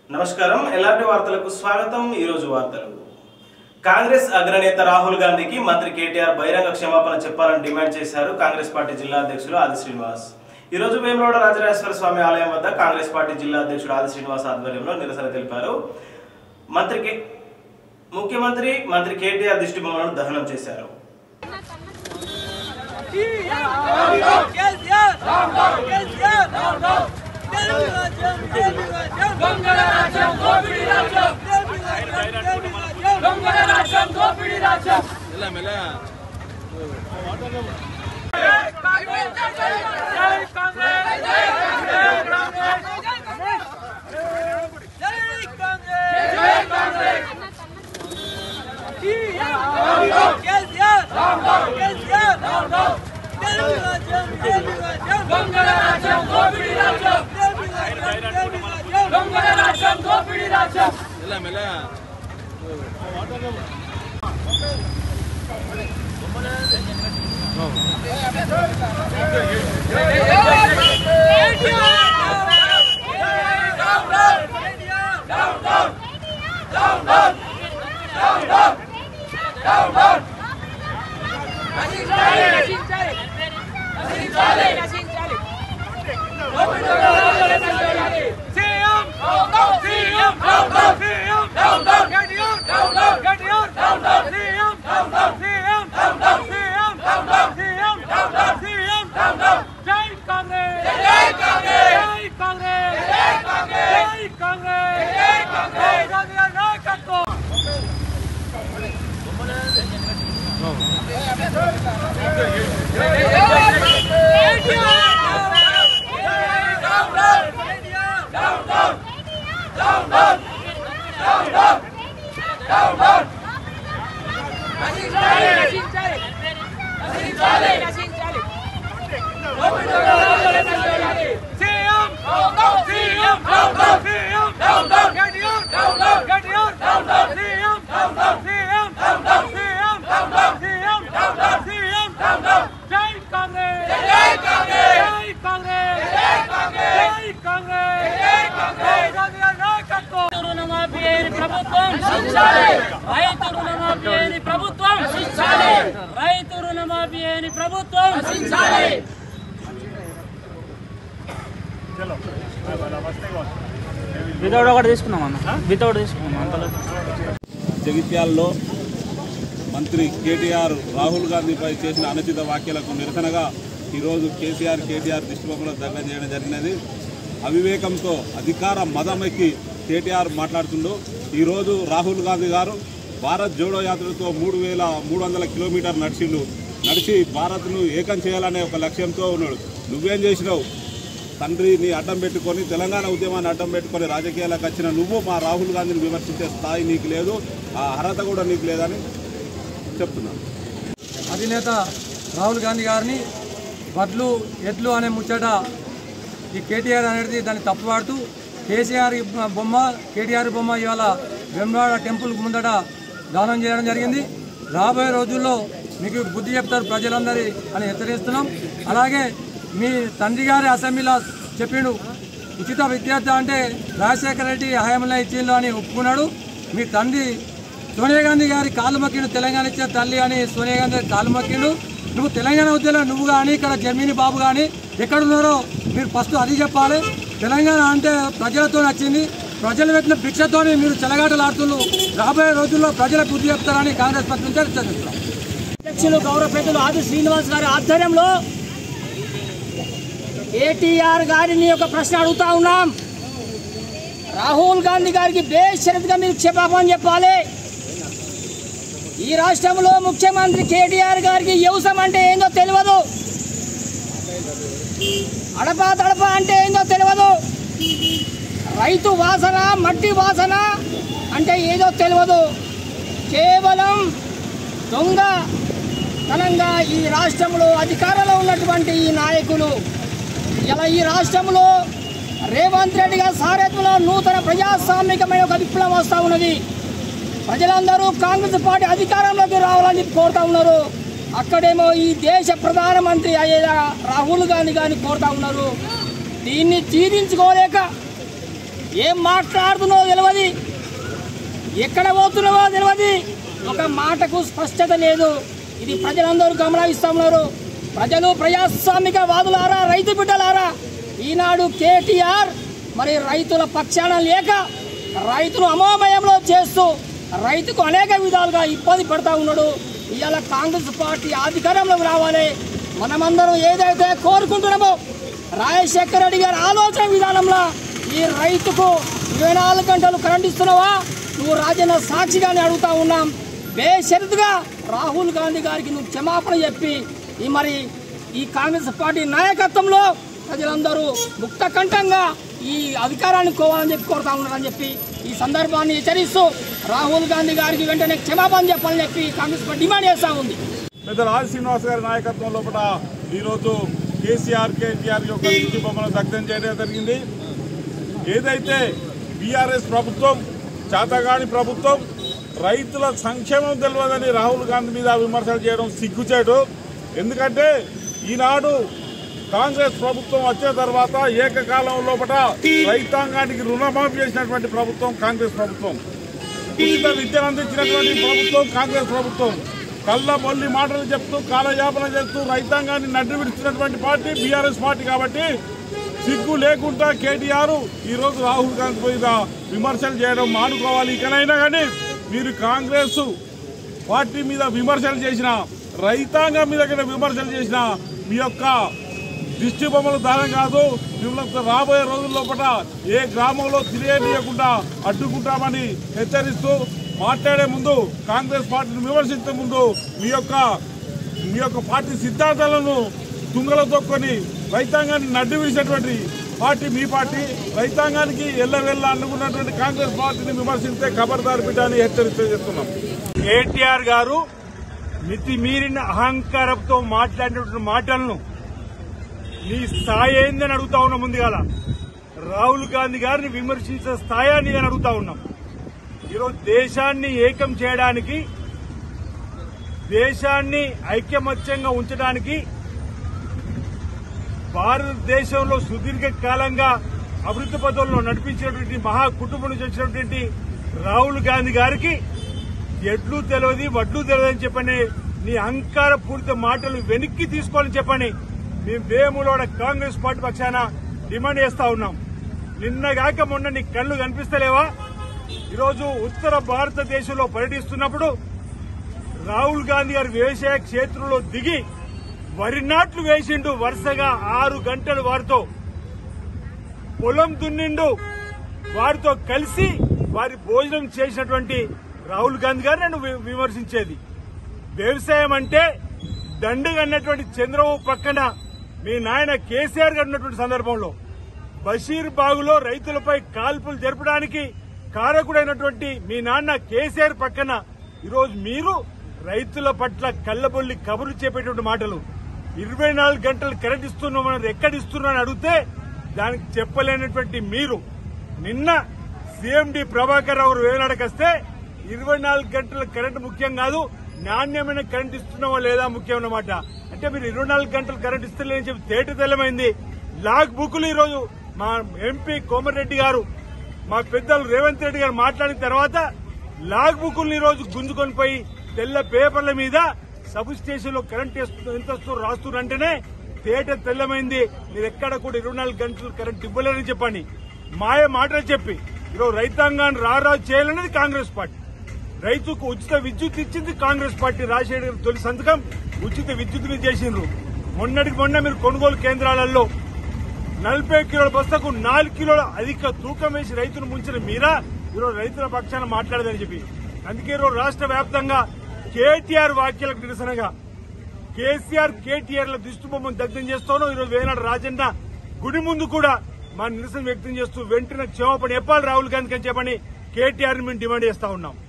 నమస్కారం ఎలాంటి వార్తలకు స్వాగతం ఈరోజు వార్తలు కాంగ్రెస్ అగ్రనేత రాహుల్ గాంధీకి మంత్రి కేటీఆర్ బహిరంగ క్షమాపణ చెప్పాలని డిమాండ్ చేశారు కాంగ్రెస్ పార్టీ జిల్లా అధ్యక్షులు ఆది శ్రీనివాస్ ఈ రోజు వేములవాడ రాజరాజేశ్వర స్వామి ఆలయం వద్ద కాంగ్రెస్ పార్టీ జిల్లా అధ్యక్షుడు ఆది శ్రీనివాస్ ఆధ్వర్యంలో నిరసన తెలిపారు మంత్రి కే- ముఖ్యమంత్రి మంత్రి కేటీఆర్ దిష్టి బొమ్మలను దహనం చేశారు రైతు రుణమాఫీ అయిన ప్రభుత్వం రైతు రుణమాఫీ అయిన ప్రభుత్వం రైతు రుణమాఫీ అయిన ప్రభుత్వం వితౌట్ ఒకటి తీసుకున్నాం అన్న వితౌట్ తీసుకున్నాం అంతలో జగిత్యాలలో మంత్రి కేటీఆర్ రాహుల్ గాంధీపై చేసిన అనుచిత వ్యాఖ్యలకు నిరసనగా ఈరోజు కేసీఆర్ కేటీఆర్ దిష్టిబొమ్మలో దగ్గర చేయడం జరిగినది అవివేకంతో అధికార మదం ఎక్కి కేటీఆర్ మాట్లాడుతుండో ఈరోజు రాహుల్ గాంధీ గారు భారత్ జోడో యాత్రతో మూడు వేల మూడు వందల కిలోమీటర్ నడిచిండు నడిచి భారత్ను ఏకం చేయాలనే ఒక లక్ష్యంతో ఉన్నాడు నువ్వేం చేసినావు తండ్రిని అడ్డం పెట్టుకొని తెలంగాణ ఉద్యమాన్ని అడ్డం పెట్టుకొని రాజకీయాలకు వచ్చిన నువ్వు మా రాహుల్ గాంధీని విమర్శించే స్థాయి నీకు లేదు ఆ అర్హత కూడా నీకు లేదని చెప్తున్నాను అధినేత రాహుల్ గాంధీ గారిని వడ్లు ఎడ్లు అనే ముచ్చట ఈ కేటీఆర్ అనేది దాన్ని తప్పువాడుతూ కేసీఆర్ బొమ్మ కేటీఆర్ బొమ్మ ఇవాళ వెంబడాడ టెంపుల్ ముందట దానం చేయడం జరిగింది రాబోయే రోజుల్లో మీకు బుద్ధి చెప్తారు ప్రజలందరి అని హెచ్చరిస్తున్నాం అలాగే మీ తండ్రి గారి అసెంబ్లీలో చెప్పిండు ఉచిత విద్యార్థి అంటే రాజశేఖర రెడ్డి హయాంలో ఇచ్చిండు అని ఒప్పుకున్నాడు మీ తండ్రి సోనియా గాంధీ గారి కాలు మొక్కిండు తెలంగాణ ఇచ్చిన తల్లి అని సోనియా గాంధీ గారి కాలు మొక్కిండు నువ్వు తెలంగాణ ఉద్యమం నువ్వు కానీ ఇక్కడ జర్మీని బాబు కానీ ఎక్కడున్నారో మీరు ఫస్ట్ అది చెప్పాలి తెలంగాణ అంటే ప్రజలతో వచ్చింది ప్రజలు పెట్టిన భిక్షతోని మీరు చెలగాటలాడుతున్నారు రాబోయే రోజుల్లో ప్రజలకు బుద్ధి చెప్తారని కాంగ్రెస్ పార్టీ నుంచి హెచ్చరిస్తున్నాం అధ్యక్షులు గౌరవ పెద్దలు ఆది శ్రీనివాస్ గారి ఆధ్వర్యంలో కేటీఆర్ గారిని ఒక ప్రశ్న అడుగుతా ఉన్నాం రాహుల్ గాంధీ గారికి బేషరతుగా మీరు క్షమాపణ చెప్పాలి ఈ రాష్ట్రంలో ముఖ్యమంత్రి కేటీఆర్ గారికి వ్యవసాయం అంటే ఏందో తెలియదు అడపా తడప అంటే ఏందో తెలియదు రైతు వాసన మట్టి వాసన అంటే ఏదో తెలియదు కేవలం దొంగ తనంగా ఈ రాష్ట్రంలో అధికారంలో ఉన్నటువంటి ఈ నాయకులు ఇలా ఈ రాష్ట్రంలో రేవంత్ రెడ్డి గారి సారథ్యంలో నూతన ప్రజాస్వామికమైన ఒక విప్లవం వస్తూ ఉన్నది ప్రజలందరూ కాంగ్రెస్ పార్టీ అధికారంలోకి రావాలని కోరుతా ఉన్నారు అక్కడేమో ఈ దేశ ప్రధానమంత్రి అయ్యేలా రాహుల్ గాంధీ గారిని కోరుతా ఉన్నారు దీన్ని జీర్ణించుకోలేక ఏం మాట్లాడుతున్నావో తెలియదు ఎక్కడ పోతున్నావో తెలియదు ఒక మాటకు స్పష్టత లేదు ఇది ప్రజలందరూ గమనిస్తా ఉన్నారు ప్రజలు ప్రజాస్వామిక వాదులారా రైతు బిడ్డలారా ఈనాడు కేటీఆర్ మరి రైతుల పక్షాన లేక రైతును అమోమయంలో చేస్తూ రైతుకు అనేక విధాలుగా ఇబ్బంది పెడతా ఉన్నాడు ఇవాళ కాంగ్రెస్ పార్టీ అధికారంలోకి రావాలి మనమందరం ఏదైతే కోరుకుంటున్నామో రాజశేఖర రెడ్డి గారి ఆలోచన విధానంలో ఈ రైతుకు ఇరవై నాలుగు గంటలు కరెంట్ ఇస్తున్నావా నువ్వు రాజన్న సాక్షిగానే అడుగుతా ఉన్నాం బేషరతుగా రాహుల్ గాంధీ గారికి నువ్వు క్షమాపణ చెప్పి ఈ మరి ఈ కాంగ్రెస్ పార్టీ నాయకత్వంలో ప్రజలందరూ ముక్త కంఠంగా ఈ అధికారాన్ని కోవాలని చెప్పి కోరుతా ఉన్నారని చెప్పి ఈ సందర్భాన్ని హెచ్చరిస్తూ రాహుల్ గాంధీ గారికి వెంటనే క్షమాపణ చెప్పాలని చెప్పి కాంగ్రెస్ పార్టీ డిమాండ్ చేస్తా ఉంది పెద్ద రాజ శ్రీనివాస్ గారి నాయకత్వం లోపల ఈరోజు కేసీఆర్ కేటీఆర్ యొక్క ఇంటి బొమ్మను దగ్ధం చేయడం జరిగింది ఏదైతే బీఆర్ఎస్ ప్రభుత్వం చేతగాని ప్రభుత్వం రైతుల సంక్షేమం తెలియదని రాహుల్ గాంధీ మీద విమర్శలు చేయడం సిగ్గుచేటు ఎందుకంటే ఈనాడు కాంగ్రెస్ ప్రభుత్వం వచ్చిన తర్వాత ఏకకాలం లోపల రైతాంగానికి రుణమాఫీ చేసినటువంటి ప్రభుత్వం కాంగ్రెస్ ప్రభుత్వం ఉచిత విద్యను అందించినటువంటి ప్రభుత్వం కాంగ్రెస్ ప్రభుత్వం కళ్ళ మొల్లి మాటలు చెప్తూ కాలయాపన చేస్తూ రైతాంగాన్ని నడ్డి విడుస్తున్నటువంటి పార్టీ బీఆర్ఎస్ పార్టీ కాబట్టి సిగ్గు లేకుండా కేటీఆర్ ఈ రోజు రాహుల్ గాంధీ మీద విమర్శలు చేయడం మానుకోవాలి ఇకనైనా కానీ మీరు కాంగ్రెస్ పార్టీ మీద విమర్శలు చేసిన రైతాంగం మీద కూడా విమర్శలు చేసిన మీ యొక్క దిష్టి బొమ్మలు దానం కాదు మిమ్మల్ని రాబోయే రోజుల లోపల ఏ గ్రామంలో తిరిగేయకుండా అడ్డుకుంటామని హెచ్చరిస్తూ మాట్లాడే ముందు కాంగ్రెస్ పార్టీని విమర్శించే ముందు మీ యొక్క మీ యొక్క పార్టీ సిద్ధాంతాలను తుంగలో తొక్కొని రైతాంగాన్ని నడ్డి విడిచినటువంటి పార్టీ మీ పార్టీ రైతాంగానికి ఎల్లవెల్ల అనుకున్నటువంటి కాంగ్రెస్ పార్టీని విమర్శిస్తే ఖబర్దారు బిడ్డ అని హెచ్చరిస్తూ చెప్తున్నాం కేటీఆర్ గారు మితి మీరిన అహంకారంతో మాట్లాడినటువంటి మాటలను నీ స్థాయి ఏందని అడుగుతా ఉన్నాం ముందుగాల రాహుల్ గాంధీ గారిని విమర్శించే స్థాయి అని అని అడుగుతా ఉన్నాం ఈరోజు దేశాన్ని ఏకం చేయడానికి దేశాన్ని ఐక్యమత్యంగా ఉంచడానికి భారతదేశంలో సుదీర్ఘ కాలంగా అభివృద్ధి పథంలో నడిపించినటువంటి మహా కుటుంబం నుంచి వచ్చినటువంటి రాహుల్ గాంధీ గారికి ఎడ్లు తెలియదు వడ్లు తెలియదు అని చెప్పని నీ అహంకార పూరిత మాటలు వెనక్కి తీసుకోవాలని చెప్పని మేము వేములోడ కాంగ్రెస్ పార్టీ పక్షాన డిమాండ్ చేస్తా ఉన్నాం నిన్నగాక మొన్న నీ కళ్ళు కనిపిస్తలేవా ఈరోజు ఉత్తర భారతదేశంలో పర్యటిస్తున్నప్పుడు రాహుల్ గాంధీ గారు వ్యవసాయ క్షేత్రంలో దిగి వరి నాట్లు వేసిండు వరుసగా ఆరు గంటలు వారితో పొలం దున్నిండు వారితో కలిసి వారి భోజనం చేసినటువంటి రాహుల్ గాంధీ గారు నన్ను వి- విమర్శించేది వ్యవసాయం అంటే దండుగా అన్నటువంటి చంద్రబాబు పక్కన మీ నాయన కేసీఆర్ గారు ఉన్నటువంటి సందర్భంలో బషీర్ బాగులో రైతులపై కాల్పులు జరపడానికి కారకుడైనటువంటి మీ నాన్న కేసీఆర్ పక్కన ఈరోజు మీరు రైతుల పట్ల కళ్ళబొల్లి కబుర్లు చెప్పేటువంటి మాటలు ఇరవై నాలుగు గంటలు కరెంట్ ఇస్తున్నామని ఎక్కడిస్తున్నామని అడిగితే దానికి చెప్పలేనటువంటి మీరు నిన్న సీఎండి ప్రభాకర్ రావు వేలాడకొస్తే ఇరవై నాలుగు గంటల కరెంట్ ముఖ్యం కాదు నాణ్యమైన కరెంట్ ఇస్తున్నామా లేదా ముఖ్యం అన్నమాట అంటే మీరు ఇరవై నాలుగు గంటలు కరెంట్ ఇస్తలేని చెప్పి తేట తెల్లమైంది లాగ్ బుక్లు ఈరోజు మా ఎంపీ కోమటిరెడ్డి గారు మా పెద్దలు రేవంత్ రెడ్డి గారు మాట్లాడిన తర్వాత లాగ్ బుక్లు ఈ రోజు గుంజుకొని పోయి తెల్ల పేపర్ల మీద సబ్ స్టేషన్ లో కరెంట్ ఎస్తు- ఎంత వస్తూ రాస్తున్నారంటేనే తేట తెల్లమైంది మీరు ఎక్కడ కూడా ఇరవై నాలుగు గంటలు కరెంట్ ఇవ్వలేరని చెప్పండి మాయ మాటలు చెప్పి ఈరోజు రైతాంగాన్ని రారాజు చేయాలనేది కాంగ్రెస్ పార్టీ రైతుకు ఉచిత విద్యుత్ ఇచ్చింది కాంగ్రెస్ పార్టీ రాజశేఖర్ గారి తొలి సంతకం ఉచిత విద్యుత్ని చేసిండ్రు మొన్నటికి మొన్న మీరు కొనుగోలు కేంద్రాలలో నలభై కిలోల బస్తకు నాలుగు కిలోల అధిక తూకం వేసి రైతును ముంచిన మీరా ఈరోజు రైతుల పక్షాన మాట్లాడదని చెప్పి అందుకే ఈరోజు రాష్ట్ర వ్యాప్తంగా కేటీఆర్ వ్యాఖ్యలకు నిరసనగా కేసీఆర్ కేటీఆర్ ల దిష్టిబొమ్మను దగ్ధం చేస్తాను ఈరోజు వేనాడు రాజన్న గుడి ముందు కూడా మా నిరసన వ్యక్తం చేస్తూ వెంటనే క్షమాపణ చెప్పాలి రాహుల్ గాంధీకి అని చెప్పని కేటీఆర్ మేము డిమాండ్ చేస్తా ఉన్నాం